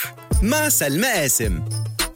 صح مع سلمى قاسم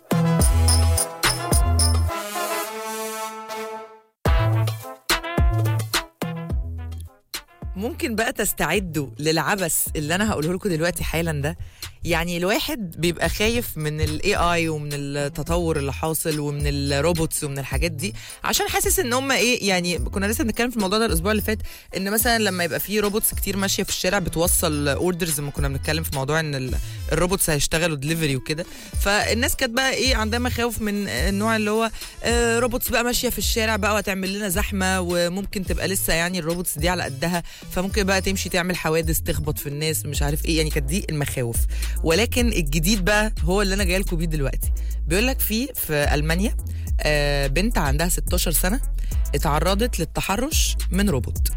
ممكن بقى تستعدوا للعبث اللي انا هقوله لكم دلوقتي حالا ده يعني الواحد بيبقى خايف من الاي اي ومن التطور اللي حاصل ومن الروبوتس ومن الحاجات دي عشان حاسس ان هم ايه يعني كنا لسه بنتكلم في الموضوع ده الاسبوع اللي فات ان مثلا لما يبقى في روبوتس كتير ماشيه في الشارع بتوصل اوردرز لما كنا بنتكلم في موضوع ان ال- الروبوتس هيشتغلوا دليفري وكده فالناس كانت بقى ايه عندها مخاوف من النوع اللي هو آه، روبوتس بقى ماشيه في الشارع بقى وهتعمل لنا زحمه وممكن تبقى لسه يعني الروبوتس دي على قدها فممكن بقى تمشي تعمل حوادث تخبط في الناس مش عارف ايه يعني كانت دي المخاوف ولكن الجديد بقى هو اللي انا جايه لكم بيه دلوقتي بيقول لك في في المانيا آه، بنت عندها 16 سنه اتعرضت للتحرش من روبوت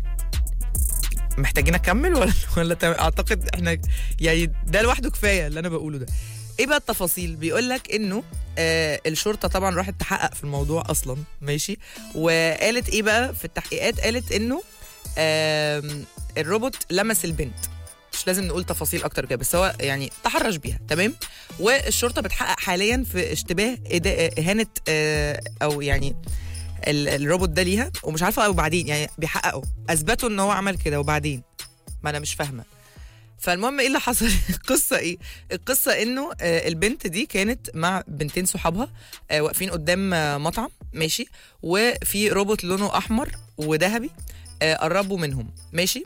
محتاجين اكمل ولا ولا تمام؟ اعتقد احنا يعني ده لوحده كفايه اللي انا بقوله ده ايه بقى التفاصيل بيقول لك انه آه الشرطه طبعا راحت تحقق في الموضوع اصلا ماشي وقالت ايه بقى في التحقيقات قالت انه آم، الروبوت لمس البنت مش لازم نقول تفاصيل اكتر كده بس هو يعني تحرش بيها تمام والشرطه بتحقق حاليا في اشتباه إدا- اهانه آه، او يعني ال- الروبوت ده ليها ومش عارفه وبعدين يعني بيحققوا اثبتوا ان هو عمل كده وبعدين ما انا مش فاهمه فالمهم ايه اللي حصل القصه ايه القصه انه آه، البنت دي كانت مع بنتين صحابها آه، واقفين قدام آه، مطعم ماشي وفي روبوت لونه احمر وذهبي آه، قربوا منهم ماشي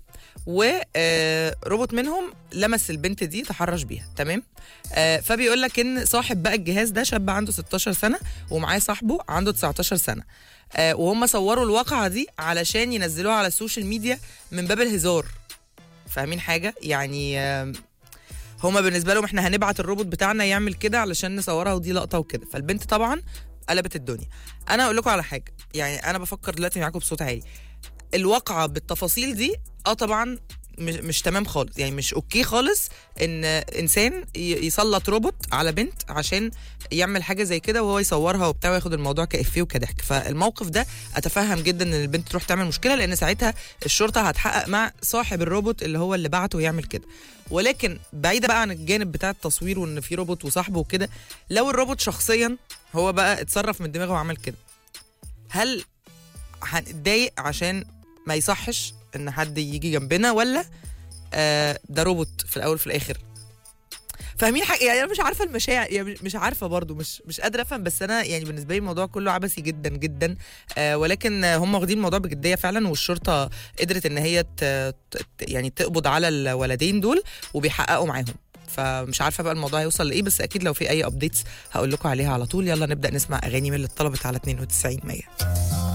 وروبوت منهم لمس البنت دي تحرش بيها تمام آه، فبيقول لك ان صاحب بقى الجهاز ده شاب عنده 16 سنه ومعاه صاحبه عنده 19 سنه آه، وهم صوروا الواقعه دي علشان ينزلوها على السوشيال ميديا من باب الهزار فاهمين حاجه يعني آم، هما بالنسبه لهم احنا هنبعت الروبوت بتاعنا يعمل كده علشان نصورها ودي لقطه وكده فالبنت طبعا قلبت الدنيا انا هقول لكم على حاجه يعني انا بفكر دلوقتي معاكم بصوت عالي الواقعه بالتفاصيل دي اه طبعا مش, مش تمام خالص يعني مش اوكي خالص ان انسان ي- يسلط روبوت على بنت عشان يعمل حاجه زي كده وهو يصورها وبتاع وياخد الموضوع كافيه وكضحك فالموقف ده اتفهم جدا ان البنت تروح تعمل مشكله لان ساعتها الشرطه هتحقق مع صاحب الروبوت اللي هو اللي بعته يعمل كده ولكن بعيده بقى عن الجانب بتاع التصوير وان في روبوت وصاحبه وكده لو الروبوت شخصيا هو بقى اتصرف من دماغه وعمل كده هل هنتضايق عشان ما يصحش ان حد يجي جنبنا ولا آه ده روبوت في الاول في الاخر فاهمين حاجه يعني انا مش عارفه المشاعر يعني مش- مش عارفه برضو مش مش قادره افهم بس انا يعني بالنسبه لي الموضوع كله عبثي جدا جدا آه ولكن آه، هم واخدين الموضوع بجديه فعلا والشرطه قدرت ان هي ت ت- يعني تقبض على الولدين دول وبيحققوا معاهم فمش عارفه بقى الموضوع هيوصل لايه بس اكيد لو في اي ابديتس هقول لكم عليها على طول يلا نبدا نسمع اغاني من اللي اتطلبت على 92 100